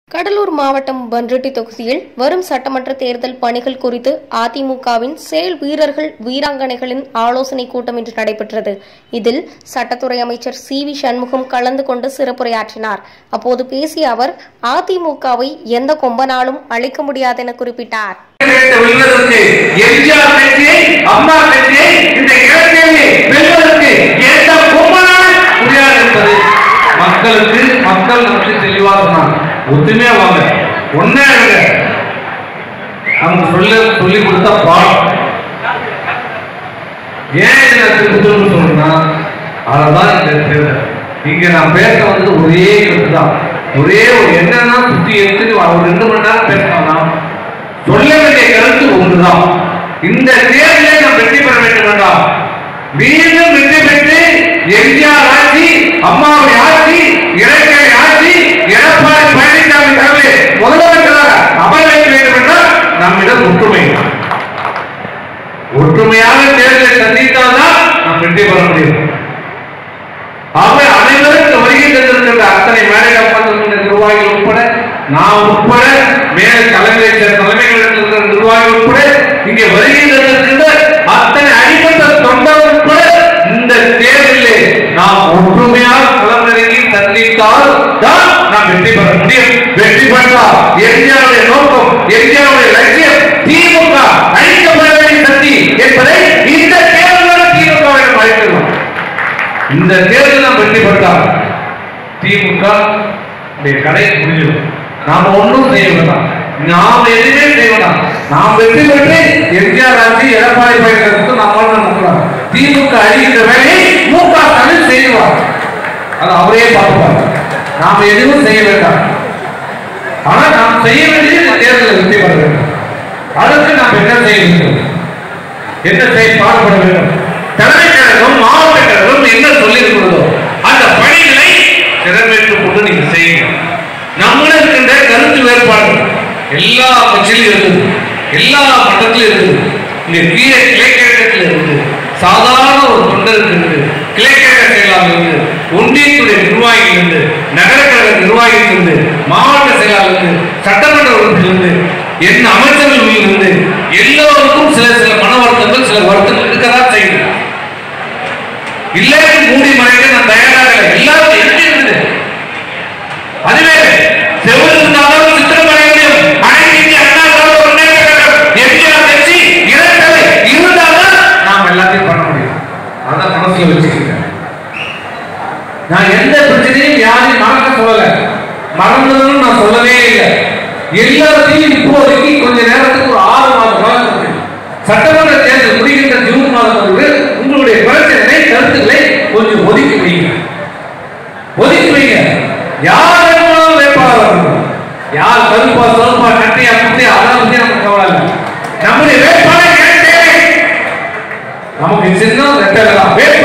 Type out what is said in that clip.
கடலூர் மாவட்டம் பன்ருட்டி தொகுதியில் வரும் சட்டமன்ற தேர்தல் பணிகள் குறித்து அதிமுகவின் செயல் வீரர்கள் வீராங்கனைகளின் ஆலோசனைக் கூட்டம் இன்று நடைபெற்றது இதில் சட்டத்துறை அமைச்சர் சி வி சண்முகம் கலந்து கொண்டு சிறப்புரையாற்றினார் அப்போது பேசிய அவர் அதிமுகவை எந்த கொம்பனாலும் அழிக்க முடியாதென குறிப்பிட்டார் கேட்டு வெல்வதற்கு எம்ஜிஆர் வெற்றியை அம்மா வெற்றியை இந்த இலக்கையை வெல்வதற்கு எந்த பொம்மனால முடியாது என்பது மக்களுக்கு மக்கள் நமக்கு தெளிவாக சொன்னாங்க ஒத்துமையா வாங்க ஒன்னே இருங்க அவங்க சொல்ல சொல்லி கொடுத்த பாடம் ஏன் இதை நான் திரும்ப திரும்ப சொல்றேன்னா அததான் இந்த தேர்தல் இங்க நான் பேச வந்து ஒரே கருத்து தான் ஒரே ஒரு என்னன்னா சுத்தி எடுத்து ஒரு ரெண்டு மணி நேரம் பேசலாம் சொல்ல வேண்டிய கருத்து ஒன்றுதான் இந்த தேர்தலை நாம் வெற்றி பெற வேண்டும் வேண்டாம் மீண்டும் வெற்றி பெற்று எம்ஜிஆர் ஆட்சி அம்மாவுடைய ஆட்சி இலக்கை ஆட்சி எடப்பாடி பழனிசாமி தலைமை முதலமைச்சராக அமர வைக்க வேண்டும் என்றால் நம்மிடம் ஒற்றுமை ஒற்றுமையாக தேர்தலை சந்தித்தால்தான் நாம் வெற்றி பெற முடியும் ஆகவே அனைவரும் இந்த வருகை தந்திருக்கின்ற அத்தனை மேடையில் அமர்ந்திருக்கின்ற நிர்வாகிகள் உட்பட நான் உட்பட மேல தலைமை தலைமைகள் இருக்கிற நிர்வாகிகள் உட்பட இங்கே வருகை தந்திருக்கின்ற அத்தனை அடிப்பட்ட தொண்டர்கள் உட்பட இந்த தேர்தலிலே நாம் ஒற்றுமையாக களமிறங்கி சந்தித்தால் தான் நாம் வெற்றி பெற முடியும் வெற்றி பெற்றால் எம்ஜிஆருடைய நோக்கம் எம்ஜிஆருடைய லட்சியம் திமுக அழிக்கப்பட வேண்டிய சக்தி என்பதை இந்த தேர்தலில் திமுக அழைக்கலாம் இந்த தேர்தல் நாம் வெற்றி பெற்றால் திமுக உடைய கடை முடிஞ்சிடும் நாம ஒன்றும் செய்ய வேண்டாம் நாம் எதுவுமே செய்ய வேண்டாம் நாம் வெற்றி பெற்று எம்ஜிஆர் ஆட்சி எடப்பாடி பழனிசாமி நாம் நடக்கலாம் திமுக அழிகின்ற வேலையை மு க ஸ்டாலின் செய்வார் அது அவரே பார்ப்பார் நாம் எதுவும் செய்ய வேண்டாம் ஆனா நாம் செய்ய வேண்டியது இந்த தேர்தலில் வெற்றி பெற வேண்டும் அதற்கு நாம் என்ன செய்ய வேண்டும் என்ன செய்ய பாடுபட வேண்டும் தலைமை கழகம் மாவட்ட கழகம் என்ன சொல்லி இருக்கிறதோ அந்த பணிகளை திறமைக்கு கொண்டு நீங்க செய்யுங்க நம்மளும் இருக்கின்ற கருத்து வேறுபாடு எல்லா கட்சியிலும் இருக்குது எல்லா மட்டத்திலும் இருக்குது இங்க கீழே கிளைக்கழகத்தில் இருக்குது சாதாரண ஒரு தொண்டருக்கு இருந்து கிளைக்கழக செயலாளர் இருந்து ஒன்றியத்துடைய நிர்வாகிகள் இருந்து நகர கழக நிர்வாகிகள் இருந்து மாவட்ட செயலாளர் இருந்து சட்டமன்ற உறுப்பினர் இருந்து என்ன அமைச்சர்கள் இருந்து எல்லோருக்கும் சில சில மன வருத்தங்கள் சில வருத்தங்கள் இருக்கதான் செய்யுது இல்லை மூடி மறைக்க நான் தயாராக இல்லை எல்லாரும் எப்படி இருக்குது அதுவே செவ்வறு இருந்தாலும் சித்திரம் வரைய முடியும் அனைத்து இந்திய அண்ணா திராவிட முன்னேற்ற கழகம் எம்ஜிஆர் கட்சி இரட்டலை இருந்தால்தான் நாம் எல்லாத்தையும் பண்ண முடியும் அதான் மனசுல வச்சுக்கோங்க நான் எந்த பிரச்சனையும் யாரையும் மறக்க சொல்லல மறந்ததுன்னு நான் சொல்லவே இல்லை எல்லாத்தையும் இப்போதைக்கு கொஞ்ச நேரத்துக்கு ஒரு ஆறு மாத காலம் இருக்கு சட்டமன்ற தேர்தல் முடிகின்ற ஜூன் மாதத்தோடு உங்களுடைய பிரச்சனை கருத்துக்களை கொஞ்சம் ஒதுக்கி வைங்க ஒதுக்கி வைங்க யார் வேணுமானாலும் வேட்பாளர் வரணும். யார் கருப்பா சிவப்பா கட்டையா குட்டையா அதெல்லாம் பத்தி நமக்கு கவலை இல்லை நம்முடைய வேட்பாளர் ஏன் தேவை நமக்கு சின்னம் ரெட்டலாம் வேட்பாளர்